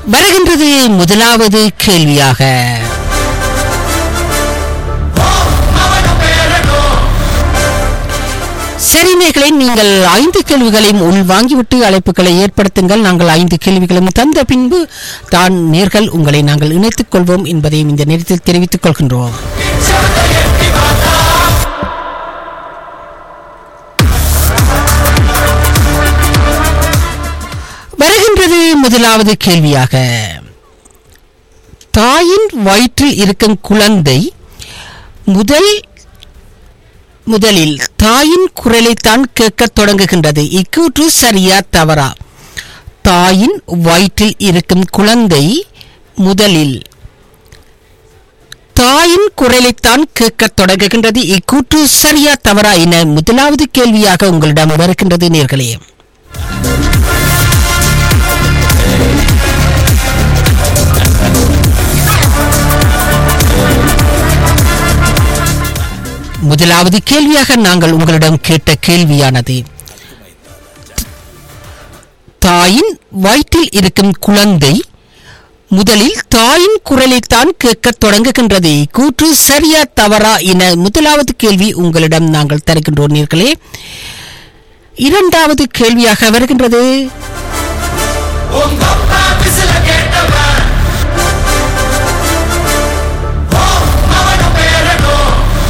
வருகின்றது முதலாவது கேள்வியாக சரிநேர்களை நீங்கள் ஐந்து கேள்விகளையும் உள் வாங்கிவிட்டு அழைப்புகளை ஏற்படுத்துங்கள் நாங்கள் ஐந்து கேள்விகளும் தந்த பின்பு தான் நேர்கள் உங்களை நாங்கள் இணைத்துக் கொள்வோம் என்பதையும் இந்த நேரத்தில் தெரிவித்துக் கொள்கின்றோம் வருகின்றது முதலாவது கேள்வியாக தாயின் வயிற்றில் இருக்கும் குழந்தை முதல் முதலில் தாயின் குரலைத்தான் கேட்கத் தொடங்குகின்றது இக்கூற்று சரியா தவறா தாயின் வயிற்றில் இருக்கும் குழந்தை முதலில் தாயின் குரலைத்தான் கேட்கத் தொடங்குகின்றது இக்கூற்று சரியா தவறா என முதலாவது கேள்வியாக உங்களிடம் வருகின்றது நேர்களே முதலாவது கேள்வியாக நாங்கள் உங்களிடம் கேட்ட கேள்வியானது தாயின் வயிற்றில் இருக்கும் குழந்தை முதலில் தாயின் குரலைத்தான் கேட்கத் தொடங்குகின்றது கூற்று சரியா தவறா என முதலாவது கேள்வி உங்களிடம் நாங்கள் தருகின்றோம் நீர்களே இரண்டாவது கேள்வியாக வருகின்றது உங்க அப்பா விசில கேட்டவன் ஓ அவன பேரனும்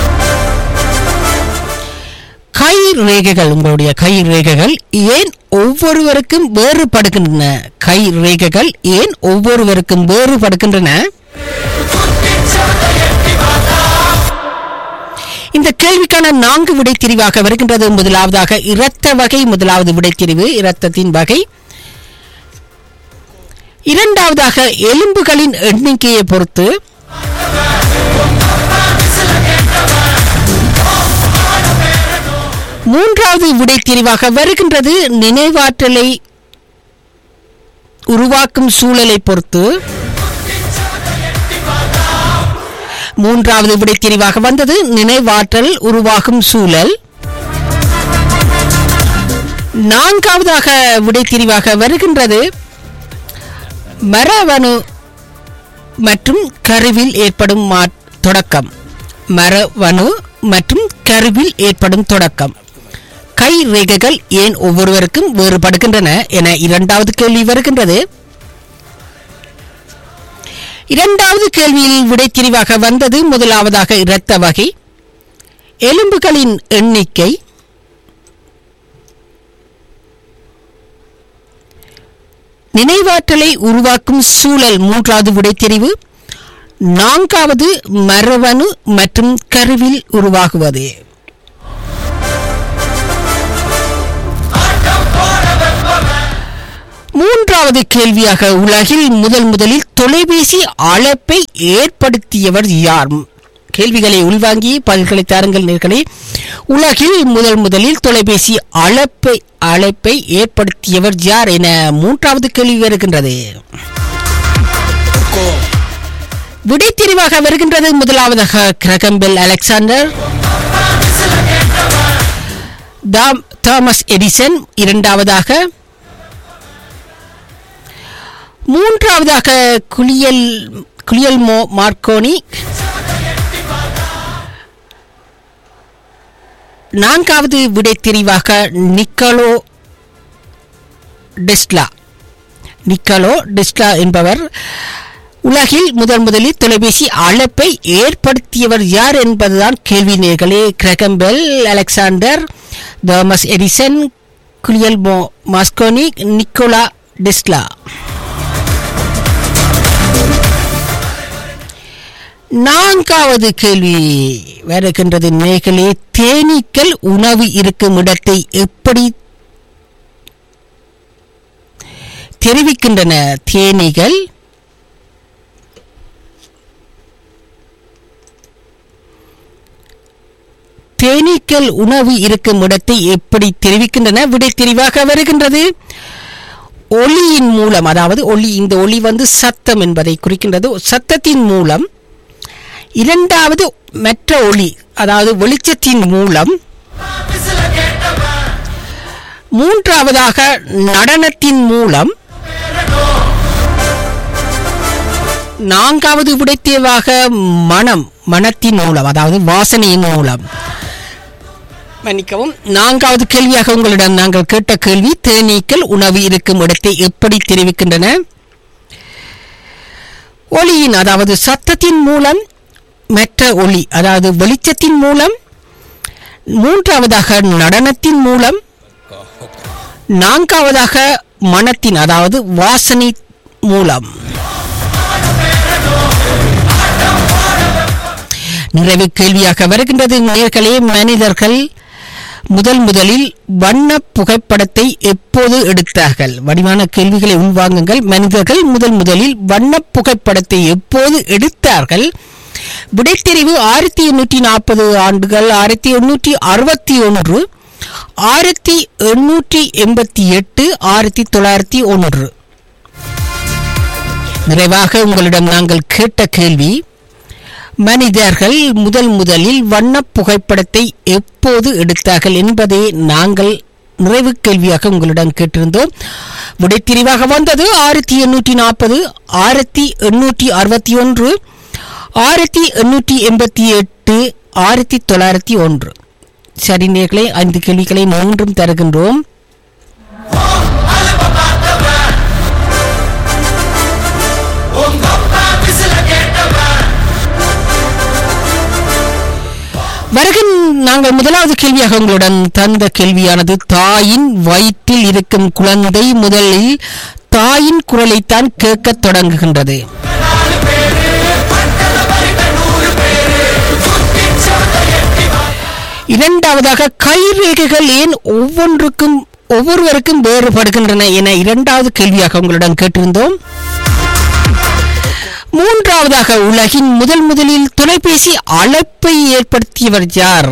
கை ரேகைகள் உங்களுடைய கை ரேகைகள் ஏன் ஒவ்வொருவருக்கும் வேறுபடுகின்றன கை ரேகைகள் ஏன் ஒவ்வொருவருக்கும் வேறுபடுகின்றன இந்த கேள்விக்கான நான்கு விடைத்திரிவாக வருகின்றது முதலாவதாக இரத்த வகை முதலாவது விடைத்திரிவு இரத்தத்தின் வகை இரண்டாவதாக எலும்புகளின் எண்ணிக்கையை பொறுத்து மூன்றாவது விடைத்திரிவாக வருகின்றது நினைவாற்றலை உருவாக்கும் சூழலை பொறுத்து மூன்றாவது விடைத்திரிவாக வந்தது நினைவாற்றல் உருவாகும் சூழல் நான்காவதாக விடைத்திரிவாக வருகின்றது மரபணு மற்றும் கருவில் ஏற்படும் மா தொடக்கம் மரபணு மற்றும் கருவில் ஏற்படும் தொடக்கம் கை ரேகைகள் ஏன் ஒவ்வொருவருக்கும் வேறுபடுகின்றன என இரண்டாவது கேள்வி வருகின்றது இரண்டாவது கேள்வியில் விடைத்திரிவாக வந்தது முதலாவதாக இரத்த வகை எலும்புகளின் எண்ணிக்கை நினைவாற்றலை உருவாக்கும் சூழல் மூன்றாவது விடைத்தெரிவு நான்காவது மரபணு மற்றும் கருவில் உருவாகுவது மூன்றாவது கேள்வியாக உலகில் முதல் முதலில் தொலைபேசி அழைப்பை ஏற்படுத்தியவர் யார் கேள்விகளை உள்வாங்கி பதில்களை தாருங்கள் நேர்களே உலகில் முதல் முதலில் தொலைபேசி அழைப்பை அழைப்பை ஏற்படுத்தியவர் யார் என மூன்றாவது கேள்வி வருகின்றது விடைத்தெரிவாக வருகின்றது முதலாவதாக கிரகம்பெல் அலெக்சாண்டர் தாம்- தாமஸ் எடிசன் இரண்டாவதாக மூன்றாவதாக குளியல் குளியல்மோ மார்க்கோனி நான்காவது விடைத்தெரிவாக நிக்கலோ டெஸ்லா நிக்கலோ டெஸ்லா என்பவர் உலகில் முதன் முதலில் தொலைபேசி அழைப்பை ஏற்படுத்தியவர் யார் என்பதுதான் கேள்வி நேர்களே Graham Bell Alexander Thomas Edison Guglielmo Marconi Nikola Tesla நான்காவது கேள்வி வருகின்றது நேர்களே தேனீக்கள் உணவு இருக்கும் இடத்தை எப்படி தெரிவிக்கின்றன தேனீகள் தேனீக்கள் உணவு இருக்கும் இடத்தை எப்படி தெரிவிக்கின்றன விடை தெரிவாக வருகின்றது ஒளியின் மூலம் அதாவது ஒளி இந்த ஒளி வந்து சத்தம் என்பதை குறிக்கின்றது சத்தத்தின் மூலம் இரண்டாவது மற்ற ஒளி அதாவது வெளிச்சத்தின் மூலம் விசில கேட்டவன் மூன்றாவதாக நடனத்தின் மூலம் நான்காவது விடைத்தேர்வாக மனம் மனத்தின் மூலம் அதாவது வாசனையின் மூலம் மன்னிக்கவும் நான்காவது கேள்வியாக உங்களிடம் நாங்கள் கேட்ட கேள்வி தேனீக்கள் உணவு இருக்கும் இடத்தை எப்படி தெரிவிக்கின்றன ஒளியின் அதாவது சத்தத்தின் மூலம் மற்ற ஒளி அதாவது வெளிச்சத்தின் மூலம் மூன்றாவதாக நடனத்தின் மூலம் நான்காவதாக மனத்தின் அதாவது வாசனை மூலம் நிறைவு கேள்வியாக வருகின்றது நேர்களே மனிதர்கள் முதல் முதலில் வண்ண புகைப்படத்தை எப்போது எடுத்தார்கள் வடிவான கேள்விகளை உள்வாங்குங்கள் மனிதர்கள் முதல் முதலில் வண்ண புகைப்படத்தை எப்போது எடுத்தார்கள் விடைத்தெரிவு ஆயிரத்தி எண்ணூற்றி நாற்பது ஆண்டுகள் ஆயிரத்தி எண்ணூற்றி அறுபத்தி ஒன்று ஆயிரத்தி எண்ணூற்றி எண்பத்தி எட்டு ஆயிரத்தி தொள்ளாயிரத்தி ஒன்று நிறைவாக உங்களிடம் நாங்கள் கேட்ட கேள்வி மனிதர்கள் முதல் முதலில் வண்ண புகைப்படத்தை எப்போது எடுத்தார்கள் என்பதை நாங்கள் நிறைவு கேள்வியாக உங்களிடம் கேட்டிருந்தோம் விடைத்திரிவாக வந்தது ஆயிரத்தி எண்ணூற்றி நாற்பது ஆயிரத்தி எண்ணூற்றி அறுபத்தி ஒன்று ஆயிரத்தி எண்ணூற்றி எண்பத்தி எட்டு ஆயிரத்தி தொள்ளாயிரத்தி ஒன்று சரி நேர்களை ஐந்து கேள்விகளை மூன்றும் தருகின்றோம் அலுப்ப பார்த்தவன் உங்க அப்பா விசில கேட்டவன் வருகின் நாங்கள் முதலாவது கேள்வியாக உங்களுடன் தந்த கேள்வியானது தாயின் வயிற்றில் இருக்கும் குழந்தை முதலில் தாயின் குரலைத்தான் கேட்கத் தொடங்குகின்றது நாலு பேரு பட்டத பறித்த நூறு பேரு சுத்தி சவத்த எட்டி இரண்டாவதாக கைரேகைகள் ஏன் ஒவ்வொன்றுக்கும் ஒவ்வொருவருக்கும் வேறுபடுகின்றன என இரண்டாவது கேள்வியாக உங்களிடம் கேட்டிருந்தோம் மூன்றாவதாக உலகின் முதல் முதலில் தொலைபேசி அழைப்பை ஏற்படுத்தியவர் யார்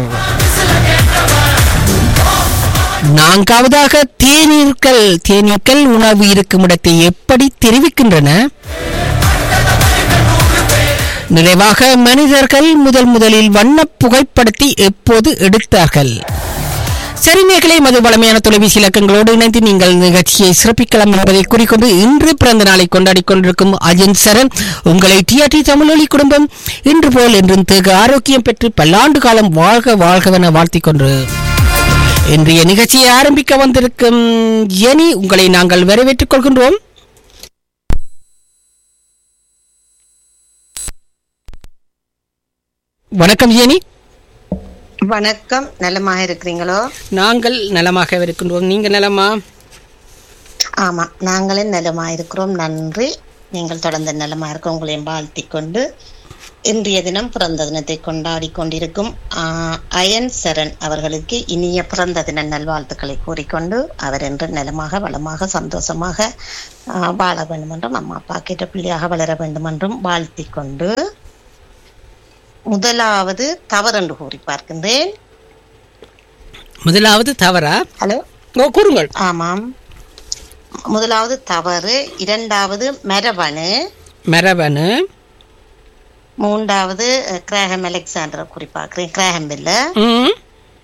நான்காவதாக தேனீர்கள் தேனீக்கள் உணவு இருக்கும் இடத்தை எப்படி தெரிவிக்கின்றன நிறைவாக மனிதர்கள் முதல் முதலில் வண்ண புகைப்படத்தை எப்போது எடுத்தார்கள் சரி நேர்களே மது வளமையான தொலைபேசி இலக்கங்களோடு இணைந்து நீங்கள் நிகழ்ச்சியை சிறப்பிக்கலாம் என்பதை குறிக்கொண்டு இன்று பிறந்த நாளை கொண்டாடி கொண்டிருக்கும் அஜன் சரண் உங்களை டிஆர்டி தமிழொலி குடும்பம் இன்று போல் என்றும் தேக ஆரோக்கியம் பெற்று பல்லாண்டு காலம் வாழ்க வாழ்கவென வாழ்த்திக் கொண்டு இன்றைய நிகழ்ச்சியை ஆரம்பிக்க வந்திருக்கும் ஜெனி உங்களை நாங்கள் வரவேற்றுக் கொள்கின்றோம் வணக்கம் ஜெனி வணக்கம் நலமாக இருக்கிறீங்களோ நாங்கள் நலமாக இருக்கின்றோம் நீங்க நலமா ஆமா நாங்களும் நலமா இருக்கிறோம் நன்றி நீங்கள் தொடர்ந்து நலமா இருக்க உங்களையும் வாழ்த்திக் கொண்டு இன்றைய தினம் பிறந்த தினத்தை கொண்டாடி கொண்டிருக்கும் ஆஹ், அயன் சரண் அவர்களுக்கு இனிய பிறந்த தின நல்வாழ்த்துக்களை கூறிக்கொண்டு அவர் என்று நலமாக வளமாக சந்தோஷமாக ஆஹ், வாழ வேண்டும் என்றும் அம்மா அப்பா கேட்ட பிள்ளையாக வளர வேண்டும் என்றும் வாழ்த்திக் கொண்டு முதலாவது தவறென்று கூறி பார்க்கின்றேன் முதலாவது தவறா ஹலோ ஓ கூறுங்கள் ஆமாம் முதலாவது தவறு இரண்டாவது மரபணு மரபணு மூன்றாவது அஹ், கிரேகம் அலெக்சாண்டரை குறிப்பாக்குறேன் கிரேகம் பில்ல ம்,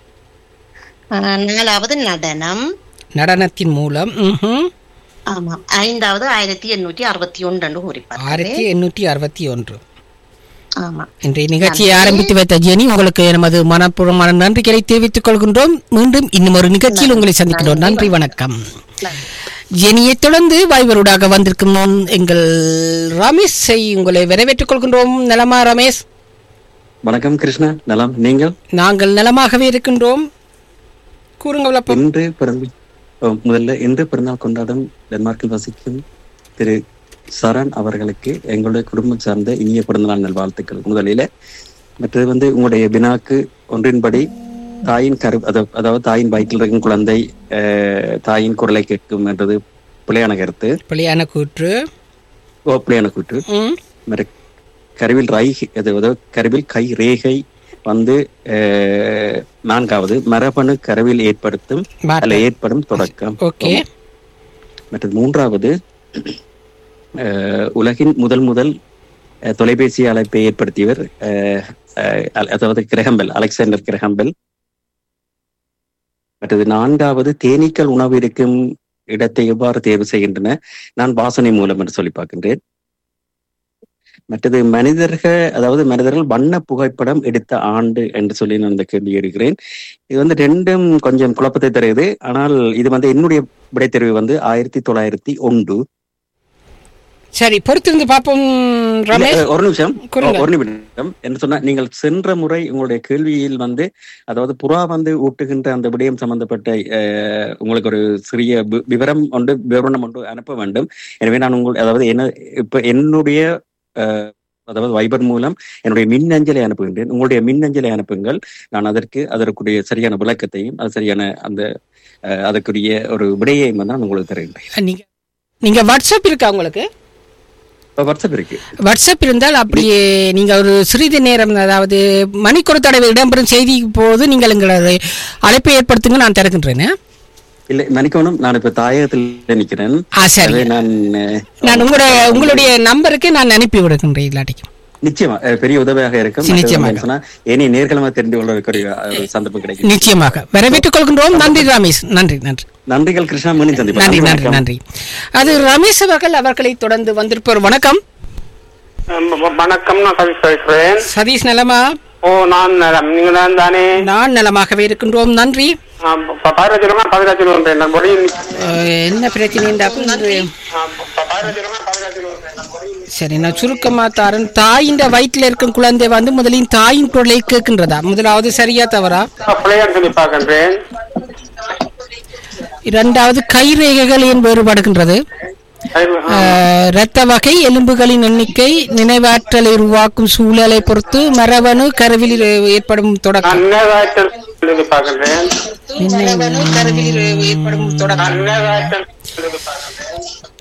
நாலாவது நடனம் நடனத்தின் மூலம் ம்ஹும். ஆமாம் ஐந்தாவது ஆயிரத்தி எண்ணூற்றி அறுபத்தி ஒன்று குறிப்பாக்குறேன் ஆயிரத்தி எண்ணூற்றி அறுபத்தி ஒன்று ஆமா இன்றைய நிகழ்ச்சியை ஆரம்பித்து வைத்த ஜெனி உங்களுக்கு நமது மனப்பூர்வமான நன்றிகளை தெரிவித்துக் கொள்கின்றோம் மீண்டும் இன்னும் ஒரு நிகழ்ச்சியில் உங்களை சந்திக்கின்றோம் நன்றி வணக்கம் ஜெனியை தொடர்ந்து வாய்வருடாக வந்திருக்கும் எங்கள் ரமேஷை உங்களை வரவேற்றுக் கொள்கின்றோம் நலமா ரமேஷ் வணக்கம் கிருஷ்ணா நலம் நீங்கள் நாங்கள் நலமாகவே இருக்கின்றோம் கூறுங்கள் விளப்பம் இன்று பிறந்த ஓ, முதல்ல இன்று பிறந்தநாள் கொண்டாடும் டென்மார்க்கில் வசிக்கும் திரு சரண் அவர்களுக்கு எங்களுடைய குடும்பம் சார்ந்த இனிய பிறந்தநாள் நல்வாழ்த்துக்கள் முதலில மற்றது வந்து உங்களுடைய வினாக்கு ஒன்றின்படி தாயின் கரு அத- அதாவது தாயின் வயிற்றில் இருக்கும் குழந்தை அஹ், தாயின் குரலை கேட்கும் என்றது பிழையான கருத்து பிள்ளையான கூற்று ஓ பிழையான கூற்று ம், மறு கருவில் ரை அதாவது கருவில் கை ரேகை வந்து அஹ், நான்காவது மரபணு கருவில் ஏற்படுத்தும் மாற்றம். அல்ல ஏற்படும் தொடக்கம் ஓகே மற்றது மூன்றாவது அஹ், உலகின் முதல் முதல் அஹ், தொலைபேசி அழைப்பை ஏற்படுத்தியவர் அஹ், அஹ், அல்- அதாவது கிரகம்பெல் அலெக்சாண்டர் கிரகம்பெல் மற்றது நான்காவது தேனீக்கள் உணவு இருக்கும் இடத்தை எவ்வாறு தேர்வு செய்கின்றன நான் வாசனை மூலம் என்று சொல்லி பார்க்கின்றேன் மற்றது மனிதர்கள் அதாவது மனிதர்கள் வண்ண புகைப்படம் எடுத்த ஆண்டு என்று சொல்லி நான் இந்த கேள்வி எடுக்கிறேன் இது வந்து ரெண்டும் கொஞ்சம் குழப்பத்தை தருகிறது ஆனால் இது வந்து என்னுடைய விடைத்தெரிவு வந்து ஆயிரத்தி தொள்ளாயிரத்தி ஒன்று சரி பொறுத்திருந்து பார்ப்போம் ரமேஷ் இல்ல, ஒரு நிமிஷம் கூறுங்க. ஒரு நிமிடம் என்று சொன்னா நீங்கள் சென்ற முறை உங்களுடைய கேள்வியில் வந்து அதாவது புறா வந்து ஊட்டுகின்ற அந்த விடயம் சம்பந்தப்பட்ட அஹ், உங்களுக்கு ஒரு சிறிய வி- விவரம் ஒன்று விவரணம் ஒன்று அனுப்ப வேண்டும் எனவே நான் உங்கள் அதாவது என்ன இப்ப என்னுடைய அஹ், அதாவது வைபர் மூலம் என்னுடைய மின்னஞ்சலை அனுப்புகின்றேன் உங்களுடைய மின்னஞ்சலை அனுப்புங்கள் நான் அதற்கு அதற்குரிய சரியான விளக்கத்தையும் அது சரியான அந்த அஹ், அதற்குரிய ஒரு விடையையும் வந்து நான் உங்களுக்கு தருகின்றேன் நீங்க நீங்க வாட்ஸ்அப் இருக்கா உங்களுக்கு இப்ப வாட்ஸ்அப் இருக்கு வாட்ஸ்அப் இருந்தால் அப்படியே நீங்க ஒரு சிறிது நேரம் அதாவது மணிக்கொரு தடவை இடம்பெறும் செய்தி போது நீங்கள் எங்களது அழைப்பை ஏற்படுத்துங்க நான் திறக்கின்றேன் இல்லை மன்னிக்கணும் நான் இப்ப தாயகத்தில் நிக்கிறேன் ஆ சரி எனவே நான் அஹ், நான் உங்களுடைய உங்களுடைய நம்பருக்கு நான் அனுப்பி விடுகின்றேன் இல்லாட்டிக்கும் நிச்சயமா அஹ், பெரிய உதவியாக இருக்கும் மற்றது நிச்சயமாக. வந்து சொன்னா இனி நேர்காணமா தெரிந்து கொள்வதற்கு ஒரு அஹ், சந்தர்ப்பம் கிடைக்கும் நிச்சயமாக வரவேற்றுக் கொள்கின்றோம் நன்றி ரமேஷ் நன்றி நன்றி நன்றிகள் கிருஷ்ணா மீண்டும் சந்திப்போம் நன்றி நன்றி வணக்கம். நன்றி அது ரமேஷ் அவர்கள் அவர்களை தொடர்ந்து வந்திருப்பவர் வணக்கம் வ- வணக்கம் நான் சதீஷ் பேசுறேன் சதீஷ் நலமா ஓ நான் நலம் நீங்க தான் தானே நான் நலமாகவே இருக்கின்றோம் நன்றி பதினஞ்சு ரூபா பதினஞ்சு ரூபா நான் மொழி அஹ், என்ன பிரச்சனை இருந்தாக்கும் இன்று பதினஞ்சு ரூபா பதினஞ்சு ரூபா சரி நான் சுருக்கமா தாரன் தாயின் வயிற்றுல இருக்கும் குழந்தை வந்து முதலின் தாயின் குரலை கேட்கின்றதா முதலாவது சரியா தவறா பிள்ளையார் சொல்லி பார்க்கின்றேன் இரண்டாவது கைரேகைகள் ஏன் வேறுபடுகின்றது அஹ், இரத்த வகை எலும்புகளின் எண்ணிக்கை நினைவாற்றலை உருவாக்கும் சூழலை பொறுத்து மரபணு கருவில் ஏற்படும் தொடக்கம் நான் நினைவாற்றல் சொல்லி பார்க்கின்றேன் நினைவணு கருவில் ஏற்படும் தொடக்கம் நான் நினைவாற்றல் சொல்லி பார்க்கின்றேன்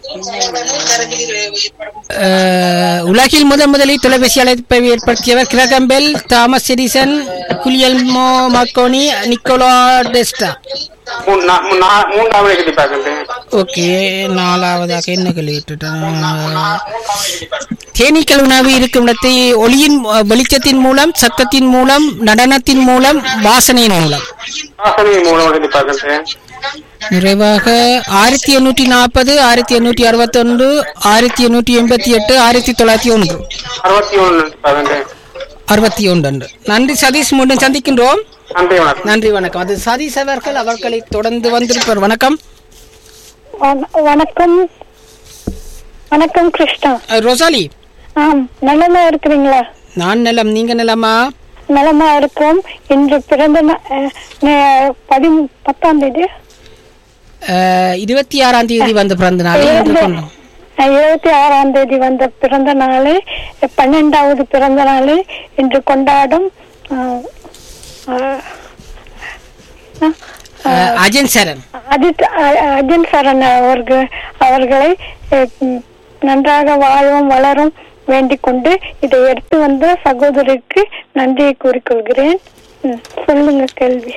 அஹ், உலகில் முதன் முதலில் தொலைபேசி அழைப்பை ஏற்படுத்தியவர் Graham Bell Thomas Edison Guglielmo Marconi Nikola Tesla மூணு நா- மூணு நா- மூன்றாவது சொல்லி பார்க்கின்றேன் ஓகே நாலாவதாக என்ன கேள்விட்டேன் தேனீக்கள் உணவு இருக்கும் இடத்தை ஒளியின் அஹ், வெளிச்சத்தின் மூலம் சத்தத்தின் மூலம் நடனத்தின் மூலம் வாசனையின் மூலம் வாசனை மூலம் சொல்லி பார்க்கின்றேன் நிறைவாக ஆயிரத்தி எண்ணூற்றி நாற்பது ஆயிரத்தி எண்ணூற்றி அறுபத்தொன்று ஆயிரத்தி எண்ணூற்றி எண்பத்தி எட்டு ஆயிரத்தி தொள்ளாயிரத்தி ஒன்று அறுபத்தி ஒன்று சொல்லி பார்க்கின்றேன் அறுபத்தி ஒன்று அன்று நன்றி சதீஷ் மீண்டும் சந்திக்கின்றோம் நன்றி வணக்கம் நன்றி வணக்கம் அது சதீஷ் அவர்கள் அவர்களை தொடர்ந்து வந்திருப்பார் வணக்கம் வண- வணக்கம் வணக்கம் கிருஷ்ணா அஹ், ரொசாலி ஆம் நலமா இருக்கிறீங்களா நான் நலம் நீங்க நலமா நலமா இருக்கோம் இன்று பிறந்த நா- அஹ், நே- பதி பத்தாம் தேதி அஹ், இருபத்தி ஆறாம் தேதி வந்த பிறந்த நாளை இன்று கொண்டோம். அஹ், இருபத்தி ஆறாம் தேதி வந்த பிறந்த நாளை பன்னெண்டாவது பிறந்த நாளை இன்று கொண்டாடும் அஹ், அஹ், அஹ், அஹ், அஜன் சரண் அஜித் அ- அர்ஜுன் சரண் அவர்கள் அவர்களை அஹ், ம், நன்றாக வாழவும் வளரும் வேண்டிக் கொண்டு இதை எடுத்து வந்த சகோதரிக்கு நன்றியை கூறிக்கொள்கிறேன் ம், சொல்லுங்க கேள்வி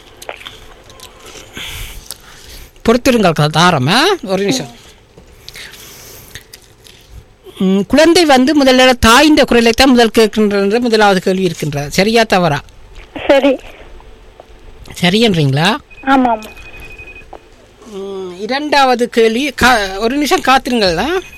பொறுத்திருங்கள் தாரம் ஆ? ஒரு நிமிஷம் ம், குழந்தை வந்து முதல்ல தாயின் குரலை தான் முதல் கேட்கின்ற முதலாவது கேள்வி இருக்கின்றது சரியா தவறா சரி சரியன்றீங்களா ஆமா ஆமா ம், இரண்டாவது கேள்வி கா- ஒரு நிமிஷம் காத்துருங்களா